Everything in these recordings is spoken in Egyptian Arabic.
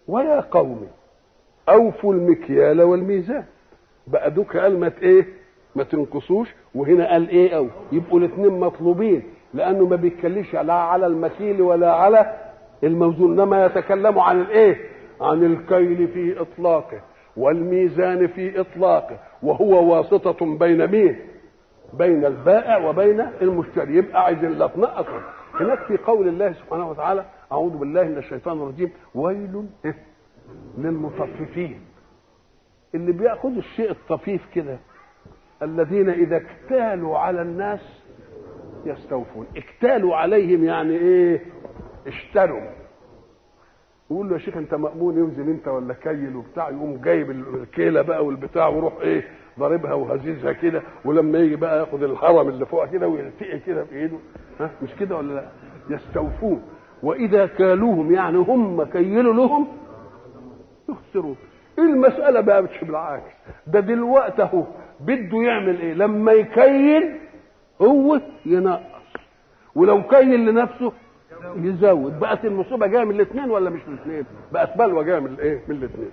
ويا قوم اوفوا المكيال والميزان بقى دوك قال ما ايه ما تنقصوش وهنا قال ايه او يبقوا الاثنين مطلوبين لانه ما بيتكلمش لا على المكيل ولا على الموزون انما يتكلم عن الايه عن الكيل في اطلاقه والميزان في اطلاقه وهو واسطه بين مين بين البائع وبين المشتري يبقى عايزين لا تنقص هناك في قول الله سبحانه وتعالى اعوذ بالله من الشيطان الرجيم ويل للمطففين اللي بياخذوا الشيء الطفيف كده الذين اذا اكتالوا على الناس يستوفون اكتالوا عليهم يعني ايه اشتروا يقول له يا شيخ انت مأمون يوزن انت ولا كيل وبتاع يقوم جايب الكيله بقى والبتاع ويروح ايه ضاربها وهزيزها كده ولما يجي بقى ياخد الهرم اللي فوقها كده ويلتقي كده بايده ها مش كده ولا لا يستوفون واذا كالوهم يعني هم كيلوا لهم يخسرون المساله بقى مش بالعكس ده دلوقتي اهو بده يعمل ايه لما يكيل هو ينقص ولو كيل لنفسه يزود بقت المصيبه جايه من الاثنين ولا مش من الاثنين بقت بلوى جايه من الايه من الاثنين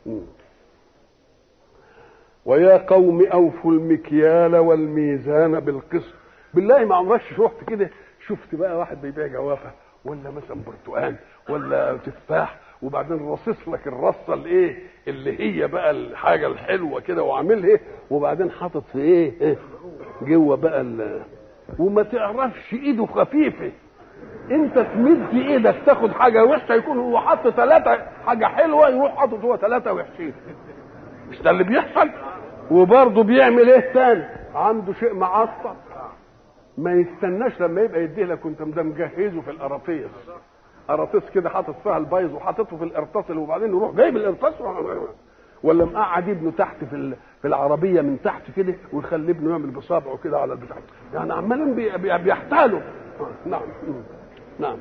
ويا قوم اوفوا المكيال والميزان بالقسط بالله ما عمرك شفت كده شفت بقى واحد بيبيع جوافه ولا مثلا برتقال ولا تفاح وبعدين رصص لك الرصه الايه اللي هي بقى الحاجه الحلوه كده وعاملها ايه وبعدين حاطط في ايه, إيه جوه بقى ال... وما تعرفش ايده خفيفه انت تمد ايدك تاخد حاجه وحشه يكون هو حط ثلاثه حاجه حلوه يروح حاطط هو ثلاثه وحشين مش ده اللي بيحصل وبرضه بيعمل ايه تاني عنده شيء معصب ما يستناش لما يبقى يديه لك كنت ده مجهزه في القراطيس قراطيس كده حاطط فيها البيض وحاططه في القرطاس وبعدين يروح جايب القرطاس ولا مقعد ابنه تحت في في العربيه من تحت كده ويخلي ابنه يعمل بصابعه كده على البتاع يعني عمالين بي بيحتالوا نعم نعم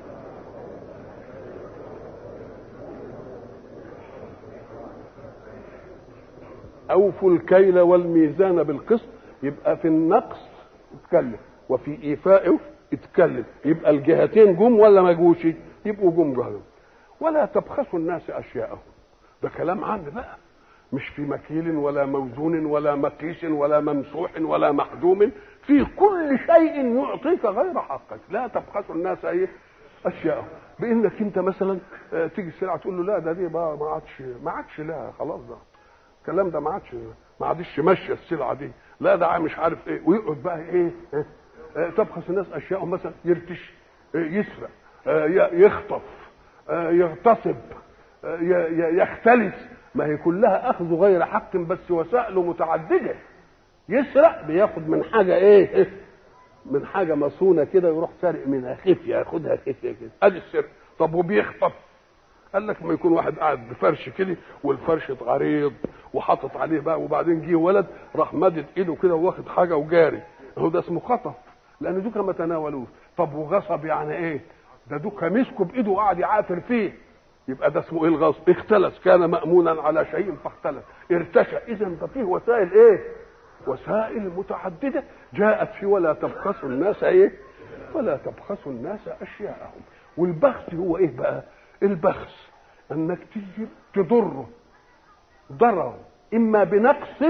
اوفوا الكيل والميزان بالقسط يبقى في النقص اتكلم وفي ايفائه اتكلم يبقى الجهتين جم ولا ما جوش يبقوا جم جهلهم ولا تبخسوا الناس اشياءهم ده كلام عام بقى مش في مكيل ولا موزون ولا مقيس ولا ممسوح ولا محدوم في كل شيء يعطيك غير حقك لا تبخسوا الناس ايه اشياءهم بانك انت مثلا تيجي السلعه تقول له لا ده دي بقى ما عادش ما عادش لا خلاص ده الكلام ده ما عادش ما عادش ماشيه السلعه دي لا ده مش عارف ايه ويقعد بقى ايه, إيه؟ تبخس الناس اشياءهم مثلا يرتش يسرق يخطف يغتصب يختلس ما هي كلها اخذ غير حق بس وسائله متعدده يسرق بياخد من حاجه ايه من حاجه مصونه كده يروح سارق منها خفيه ياخدها خفيه كده ادي السرقه طب وبيخطف قال لك ما يكون واحد قاعد بفرش كده والفرش عريض وحاطط عليه بقى وبعدين جه ولد راح مدد ايده كده واخد حاجه وجاري هو ده اسمه خطف لان دوكا ما تناولوش طب وغصب يعني ايه ده دوكا مسكه بايده وقعد يعافر فيه يبقى ده اسمه ايه الغصب اختلس كان مامونا على شيء فاختلس ارتشى اذا ده فيه وسائل ايه وسائل متعدده جاءت في ولا تبخسوا الناس ايه ولا تبخسوا الناس اشياءهم والبخس هو ايه بقى البخس انك تيجي تضره ضرر اما بنقص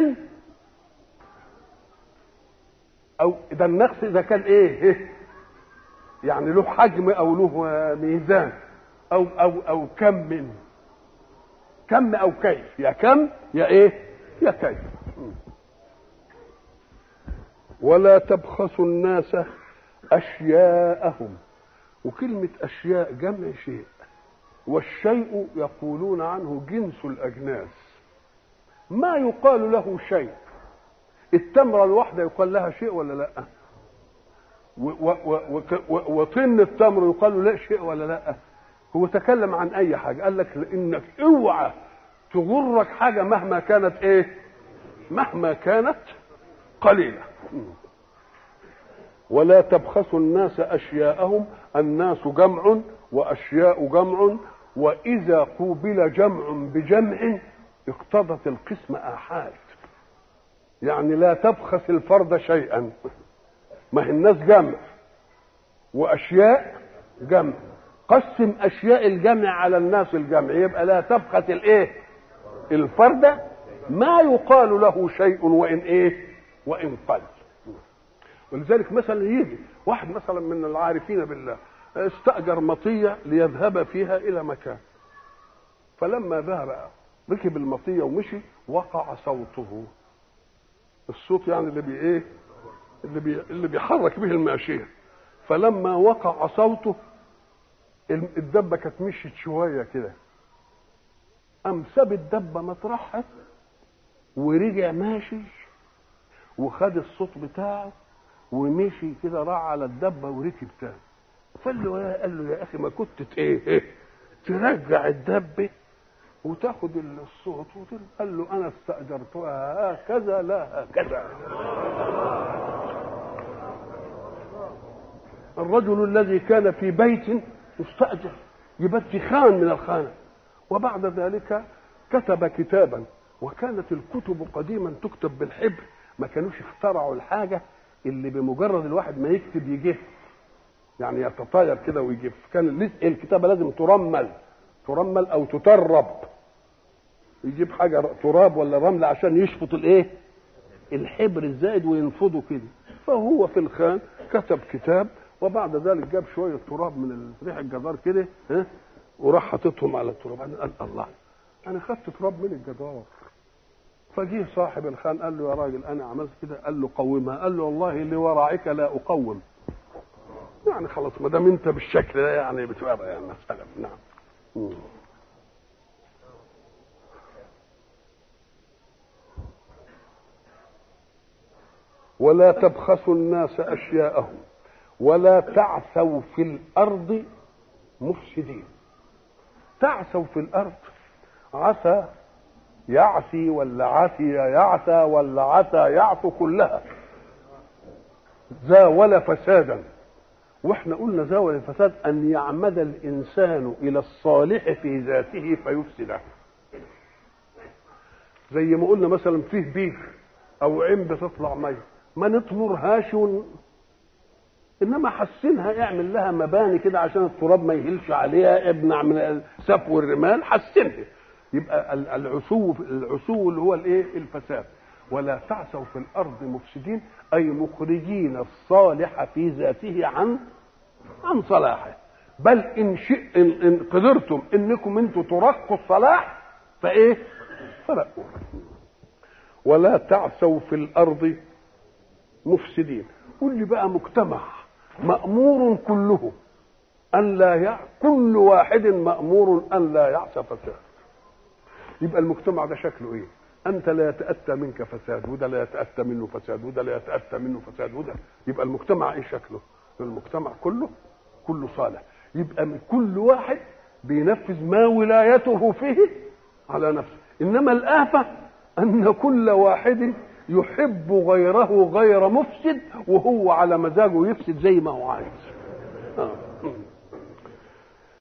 او ده النقص اذا كان ايه, إيه؟ يعني له حجم او له ميزان او او او كم من كم او كيف يا كم يا ايه يا كيف ولا تبخسوا الناس اشياءهم وكلمه اشياء جمع شيء والشيء يقولون عنه جنس الاجناس ما يقال له شيء التمره الواحده يقال لها شيء ولا لا وطن التمر يقال له لا شيء ولا لا هو تكلم عن اي حاجه قال لك انك اوعى تغرك حاجه مهما كانت ايه مهما كانت قليله ولا تبخسوا الناس اشياءهم الناس جمع واشياء جمع واذا قوبل جمع بجمع اقتضت القسم احاد يعني لا تبخس الفرد شيئا ما هي الناس جمع واشياء جمع قسم اشياء الجمع على الناس الجمع يبقى لا تبخس الايه الفرد ما يقال له شيء وان ايه وان قل ولذلك مثلا يجي واحد مثلا من العارفين بالله استأجر مطية ليذهب فيها إلى مكان فلما ذهب ركب المطية ومشي وقع صوته الصوت يعني اللي بي ايه اللي بي اللي بيحرك به الماشية فلما وقع صوته الدبة كانت مشيت شوية كده قام ساب الدبة مطرحها ورجع ماشي وخد الصوت بتاعه ومشي كده راح على الدبة وركب تاني فقال له يا قال له يا اخي ما كنت ايه, إيه ترجع الدبه وتاخد الصوت وتل... قال له انا استاجرتها هكذا لا هكذا الرجل الذي كان في بيت مستاجر يبت خان من الخانه وبعد ذلك كتب كتابا وكانت الكتب قديما تكتب بالحبر ما كانوش اخترعوا الحاجه اللي بمجرد الواحد ما يكتب يجف يعني يتطاير كده ويجف كان الكتابه لازم ترمل ترمل او تترب يجيب حاجه تراب ولا رمل عشان يشفط الايه الحبر الزائد وينفضه كده فهو في الخان كتب كتاب وبعد ذلك جاب شويه تراب من ريح الجدار كده ها وراح حاططهم على التراب قال الله انا خدت تراب من الجدار فجه صاحب الخان قال له يا راجل انا عملت كده قال له قومها قال له والله لورعك لا اقوم يعني خلاص ما دام انت بالشكل ده يعني بتبقى يعني مساله نعم مم. ولا تبخسوا الناس اشياءهم ولا تعثوا في الارض مفسدين تعثوا في الارض عثى يعثي ولا عثي يعثى ولا عثى يعثو كلها زاول فسادا واحنا قلنا زاول الفساد ان يعمد الانسان الى الصالح في ذاته فيفسده زي ما قلنا مثلا فيه بير او عين بتطلع ميه ما نطمرهاش ون... انما حسنها اعمل لها مباني كده عشان التراب ما يهلش عليها ابنع من السف والرمال حسنها يبقى العسو العسو اللي هو الايه الفساد ولا تعثوا في الارض مفسدين اي مخرجين الصالح في ذاته عن عن صلاحه بل ان شئ إن, ان قدرتم انكم انتم ترقوا الصلاح فايه فرقوا ولا تعثوا في الارض مفسدين قل لي بقى مجتمع مأمور كله أن لا يع... كل واحد مأمور أن لا يعصى فساد يبقى المجتمع ده شكله ايه؟ انت لا يتاتى منك فساد وده لا يتاتى منه فساد وده لا يتاتى منه فساد وده يبقى المجتمع ايه شكله؟ المجتمع كله كله صالح يبقى من كل واحد بينفذ ما ولايته فيه على نفسه انما الافه ان كل واحد يحب غيره غير مفسد وهو على مزاجه يفسد زي ما هو عايز